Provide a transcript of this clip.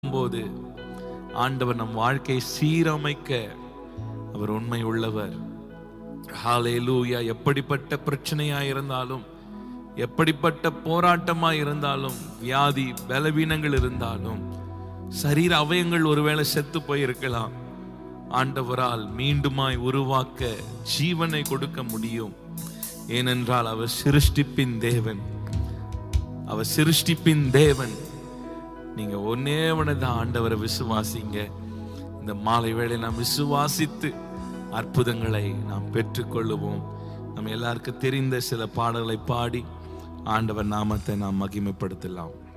போது ஆண்டவர் நம் வாழ்க்கையை சீரமைக்க அவர் உண்மை உள்ளவர் ஹalleluya எப்படிப்பட்ட பிரச்சனையா இருந்தாலும் எப்படிப்பட்ட போராட்டமா இருந்தாலும் வியாதி பலவீனங்கள் இருந்தாலும் சரீர அவயங்கள் ஒருவேளை செத்து போயிருக்கலாம் ஆண்டவரால் மீண்டுமாய் உருவாக்க ஜீவனை கொடுக்க முடியும் ஏனென்றால் அவர் சிருஷ்டிப்பின் தேவன் அவர் சிருஷ்டிப்பின் தேவன் நீங்க ஒன்னே தான் ஆண்டவரை விசுவாசிங்க இந்த மாலை வேளை நாம் விசுவாசித்து அற்புதங்களை நாம் பெற்றுக்கொள்ளுவோம் நம்ம எல்லாருக்கும் தெரிந்த சில பாடல்களை பாடி ஆண்டவர் நாமத்தை நாம் மகிமைப்படுத்தலாம்